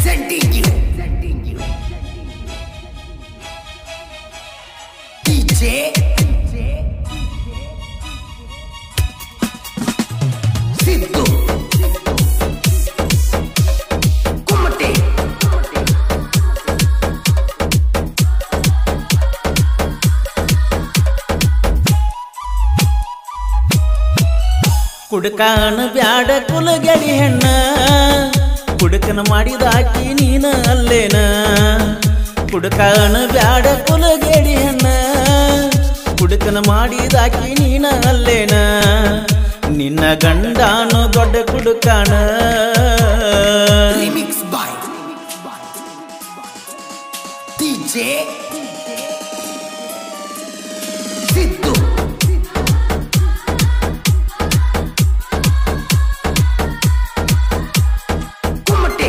Presenting you. DJ. Siddu. Kumate. ಕುಡುಕಾನ ಬ್ಯಾಡ ಕುಲಗಡಿ ಹೆಣ್ಣ ಕುಡುಕನ ಮಾಡಿದಾಕಿ ನೀನ ಅಲ್ಲೇನ ಕುಡುಕಾನ ಬ್ಯಾಡ ಕುಲಗಡಿ ಹೆಣ್ಣ ಕುಡುಕನ ಮಾಡಿದಾಕಿ ನೀನ ಅಲ್ಲೇನ ನಿನ್ನ ಗಂಡಾನು ದೊಡ್ಡ ಕುಡುಕಾನ Remix by DJ. Siddu. Kumate.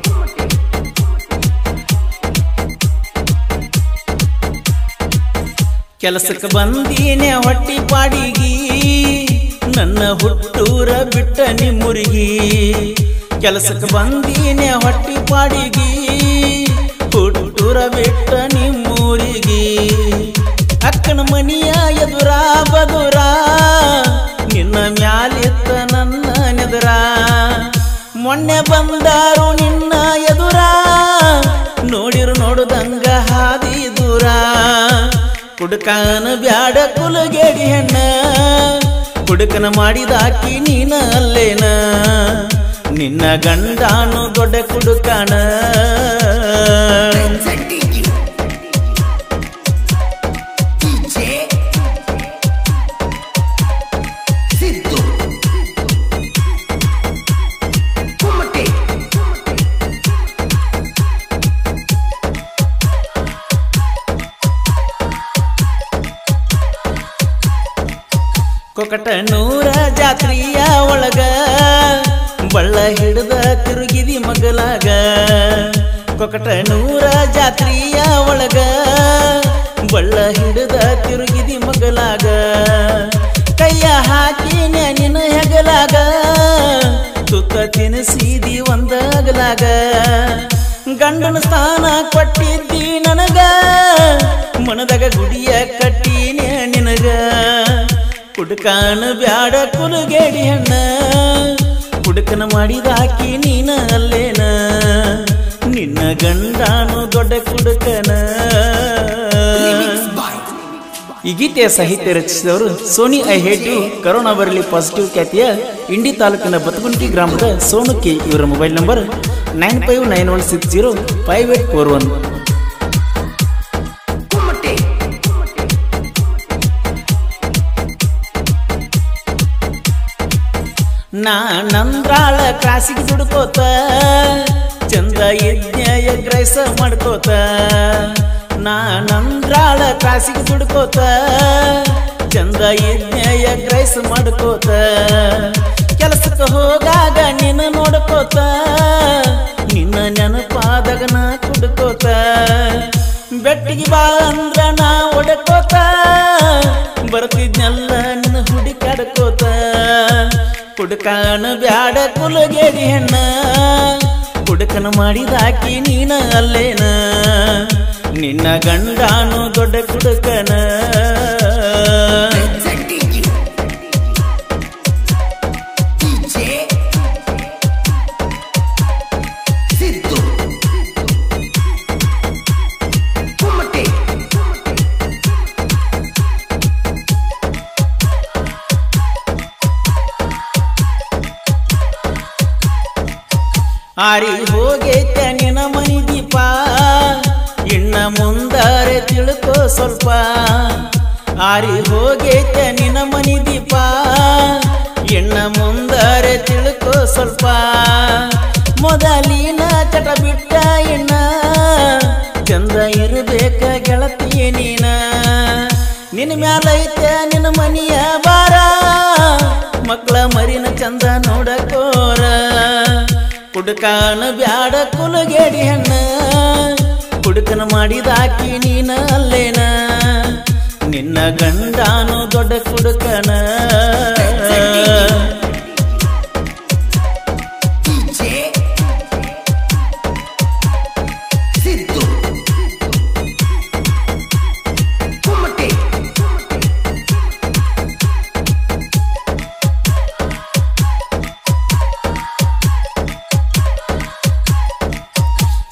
ಕೆಲಸಕ್ಕೆ ಬಂದೀನೆ ಹೊಟ್ಟಿ ಪಾಡಿಗಿ ನನ್ನ ಹುಟ್ಟೂರ ಬಿಟ್ಟ ನಿಮ್ಮುರಿಗಿ ಕೆಲಸಕ್ಕೆ ಬಂದೀನೆ ಹೊಟ್ಟಿ ಪಾಡಿಗಿ ಹುಟ್ಟೂರ ಬಿಟ್ಟ ನಿಮ್ಮೂರಿಗಿ ಅಕ್ಕನ ಮನಿಯ ಎದುರ ಬದುರ ನಿನ್ನ ಮ್ಯಾಲಿತ್ತ ನನ್ನ ನೆದರ ಮೊನ್ನೆ ಬಂದಾರು ನಿನ್ನ ಎದುರ ನೋಡಿರು ನೋಡುದಂಗ ಹಾದಿ ದೂರ ಕುಡುಕನ ಬ್ಯಾಡ ಕುಲಗೇಡಿ ಹೆಣ್ಣ ಕುಡುಕನ ಮಾಡಿದಾಕಿ ನೀನ ಅಲ್ಲೇನ ನಿನ್ನ ಗಂಡಾನು ದೊಡ್ಡ ಕುಡುಕನ Presenting you. DJ. Siddu. Kumate. Kokatnur ಜಾತ್ರೆಯ ಒಳಗ ಬಳ್ಳ ಹಿಡ್ದ ತಿರುಗಿದಿ ಮಗಲಾಗ ಕೊಕಟನೂರ ಜಾತ್ರೆಯ ಒಳಗ ಬಳ್ಳ ಹಿಡ್ದ ತಿರುಗಿದಿ ಮಗಲಾಗ ಕೈಯ ಹಾಕಿ ನಿನ್ನ ಹೆಗಲಾಗ ತುತ್ತ ತಿನಿಸಿದಿ ಒಂದಗಲಾಗ ಗಂಡನ ಸ್ಥಾನ ಕೊಟ್ಟಿದ್ದಿ ನನಗ ಮನದಾಗ ಗುಡಿಯ ಕಟ್ಟಿನೇ ನಿನಗ ಕುಡುಕಾನ ಬ್ಯಾಡ ಕುಲಗೇಡಿ ಹಣ್ಣ ಕುಡುಕನ ಮಾಡಿದಾಕಿ ನೀನ ಅಲ್ಲೇನ ನಿನ್ನ ಗಂಡಾನು ದೊಡ್ಡ ಕುಡುಕನ Remix by ಈ ಗೀತೆಯ ಸಾಹಿತ್ಯ ರಚಿಸಿದವರು Soni I hate you corona ಬರಲಿ ಪಾಸಿಟಿವ್ ಖ್ಯಾತಿಯ ಇಂಡಿ ತಾಲೂಕಿನ ಬತಗುಂಟಿ ಗ್ರಾಮದ ಸೋನು ಕೆ ಇವರ mobile number nine five nine one six zero five eight four one Kumate. ನಾನಂದ್ರಾಳ ಕ್ರಾಸಿಗೆ ದುಡ್ಕೋತ ಚಂದ ಯಜ್ಞಯ ಗ್ರೈಸ ಮಾಡ್ಕೋತ ನಾನಂದ್ರಾಳ ಕ್ರಾಸಿಗೆ ದುಡ್ಕೋತ ಚಂದ ಯಜ್ಞಯ ಗ್ರೈಸ ಮಾಡ್ಕೋತ ಕೆಲಸಕ್ಕೆ ಹೋಗಾಗ ನಿನ್ನ ನೋಡ್ಕೋತ ನಿನ್ನ ನೆನಪಾದಾಗ ನಾ ಕುಡ್ಕೋತ ಬೆಟ್ಟಿಗೆ ಬಾ ಅಂದ್ರ ನಾ ಒಡಕೋತ ಬರ್ತಿದ್ನೆಲ್ಲ ನಿನ್ನ ಹುಡುಕಾಡ್ಕೋತ ಕುಡುಕಾನ ಬ್ಯಾಡ ಕುಲಗೇಡಿ ಹೆಣ್ಣ ಕುಡುಕನ ಮಾಡಿದಾಕಿ ನೀನ ಅಲ್ಲೇನ ನಿನ್ನ ಗಂಡಾನು ದೊಡ್ಡ ಕುಡುಕನ Presenting you. DJ. Siddu. Kumate. ಆರಿ ಹೋಗೈತೆ ನಿನ್ನ ಮನಿ ದೀಪ ಇನ್ನ ಮುಂದಾರೆ ತಿಳ್ಕೋ ಸ್ವಲ್ಪ ಆರಿ ಹೋಗೈತೆ ನಿನ್ನ ಮನಿ ದೀಪ ಇನ್ನ ಮುಂದಾರೆ ತಿಳ್ಕೋ ಸ್ವಲ್ಪ ಮೊದಲಿನ ಚಟ ಬಿಟ್ಟ ಇನ್ನ ಚಂದ ಇರಬೇಕ ಗೆಳತಿ ನೀನ ನಿನ್ನ ಮ್ಯಾಲೈತೆ ನಿನ್ನ ಮನಿಯ ಬಾರ ಮಕ್ಕಳ ಮರಿನ ಚಂದ ನೋಡಕೋರ ಕುಡುಕಾನ ಬ್ಯಾಡ ಕುಲಗೇಡಿ ಹೆಣ್ಣ ಕುಡುಕನ ಮಾಡಿದಾಕಿ ನೀನ ಅಲ್ಲೇನ ನಿನ್ನ ಗಂಡಾನು ದೊಡ್ಡ ಕುಡುಕನ DJ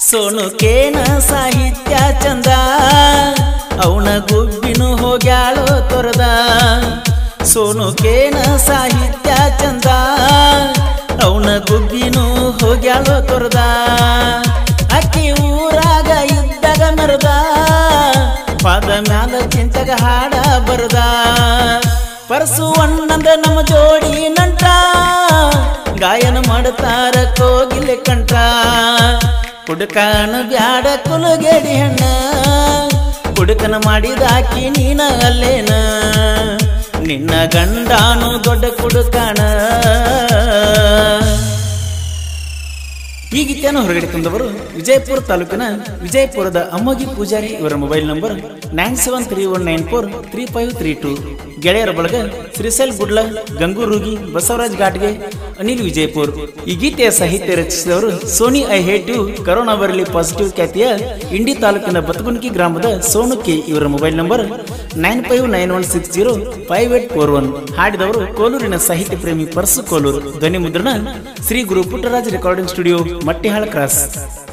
ಸೋನುಕೇನ ಸಾಹಿತ್ಯ ಚಂದ ಅವನ ಗುಬ್ಬಿನು ಹೋಗ್ಯಾಳೋ ತೊರದ ಸೋನುಕೇನ ಸಾಹಿತ್ಯ ಚಂದ ಅವನ ಗುಬ್ಬಿನು ಹೋಗ್ಯಾಳೋ ತೊರದ ಅಕ್ಕಿ ಊರಾಗ ಇದ್ದಾಗ ಮೆರದ ಪಾದ ಮ್ಯಾಲ ಚಿಂತಗ ಹಾಡ ಬರದ ಪರಸು ಅಣ್ಣಂದ ನಮ್ಮ ಜೋಡಿ ನಂಟ ಗಾಯನ ಮಾಡುತ್ತಾರ ಕೋಗಿಲೆ ಕಂಠ ಕುಡುಕನ ಬ್ಯಾಡ ಕುಲುಗೆಡಿ ಹಣ್ಣ ಕುಡುಕನ ಮಾಡಿದಾಕಿ ನೀನ ಅಲ್ಲೇನ ನಿನ್ನ ಗಂಡಾನು ದೊಡ್ಡ ಕುಡುಕಣ ಈ ಗೀತೆಯನ್ನು ಹೊರಗಡೆ ತಂದವರು ವಿಜಯಪುರ ತಾಲೂಕಿನ ವಿಜಯಪುರದ ಅಮ್ಮಗಿ ಪೂಜಾರಿ ಇವರ mobile number nine seven three one nine four three five three two ಗೆಳೆಯರ ಬಳಗ ಶ್ರೀಶೈಲ್ ಗುಡ್ಲ ಗಂಗೂರುಗಿ ಬಸವರಾಜ್ ಘಾಟ್ಗೆ ಅನಿಲ್ ವಿಜಯಪುರ್ ಈ ಗೀತೆಯ ಸಾಹಿತ್ಯ ರಚಿಸಿದವರು Soni I hate you corona ಬರಲಿ ಪಾಸಿಟಿವ್ ಖ್ಯಾತಿಯ ಇಂಡಿ ತಾಲೂಕಿನ ಬತಗುನ್ಕಿ ಗ್ರಾಮದ ಸೋನು ಕೆ ಇವರ mobile number nine five nine one six zero five eight four one ಹಾಡಿದವರು ಕೋಲೂರಿನ ಸಾಹಿತ್ಯ ಪ್ರೇಮಿ ಪರಸು ಕೋಲೂರು ಧ್ವನಿ ಮುದ್ರಣ Shri Guru Puttaraj recording studio Mattihal cross